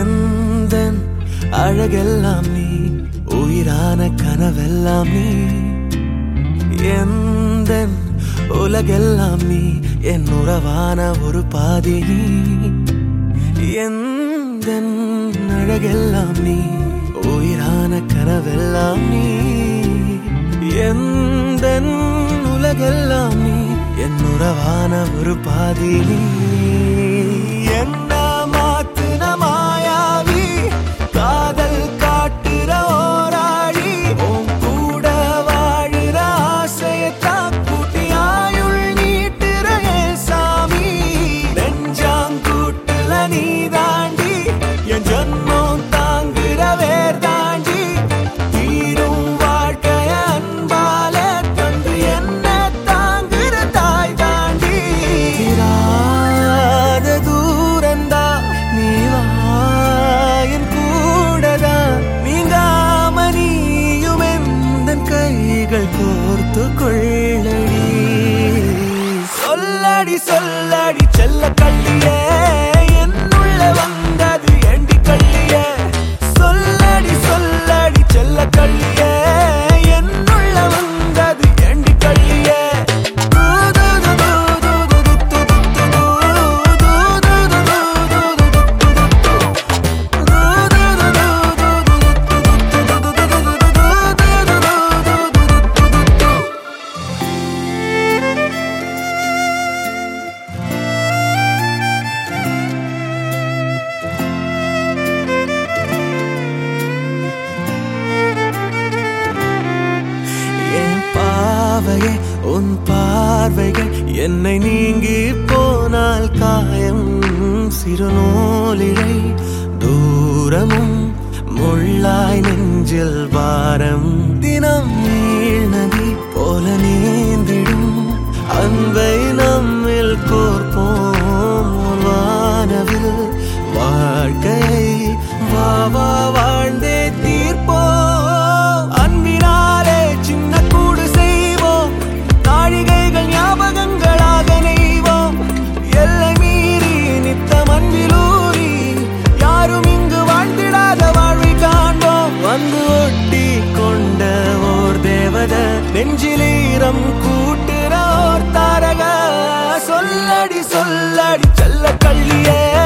எந்தன் அழகெல்லாம் நீ உயிரான கனவெல்லாம் நீ எந்தன் உலகெல்லாம் நீ என் உறவான ஒரு பாதி நீ எந்தன் அழகெல்லாம் நீ உயிரான கனவெல்லாம் நீ எந்தன் உலகெல்லாம் நீ என் உறவான ஒரு பாதி நீ என்ன மாத்துன மாயாவி காதல் காட்டுற ஓராளி உன் கூட வாழுற ஆசையத்தான் கூட்டி ஆயுள் நீட்டுற ஏன் சாமி நெஞ்சாங்கூட்டுல நீ தாண்டி என் ஜன்மம் தாங்குற வேர் தாண்டி தீரும் வாழ்க்கைய அன்பால தந்து என்ன தாங்குற தாய் தாண்டி தீராத தூரந்தா நீ வா என் கூடதா நீங்காம நீயும் எந்தன் கைகள் கோர்த்து கொள்ளடி சொல்லடி சொல்லடி செல்ல கள்ளியே என்னுள்ள வந்தது ஏண்டி கள்ளியே சொல்லடி சொல்லடி செல்ல கள்ளியே என்னுள்ள வந்தது ஏண்டி கள்ளியே என் பாவையே உன் பார்வைகள் என்னை நீங்கி போனால் காயம் சிறுநூலிழை தூரமும் முள்ளாய் நெஞ்சில் வாரம் தினம் நீழ்நதி போல நீந்திடும் அன்பை நம்மில் கோர்ப்போம் ஒரு வானவில் வாழ்க்கையை வா வா வாழ்ந்தே தீர்ப்போம் அன்பினாலே சின்ன கூடு செய்வோம் நாழிகைகள் ஞாபகங்களாக நெய்வோம் எல்லை மீறி நித்தம் அன்பிலூறி யாரும் இங்கு வாழ்ந்திடாத வாழ்வை காண்போம் வந்து ஒட்டி கொண்ட ஓர் தேவத நெஞ்சிலீரம் கூட்டுற ஓர் தாரக சொல்லடி சொல்லடி செல்ல கள்ளியே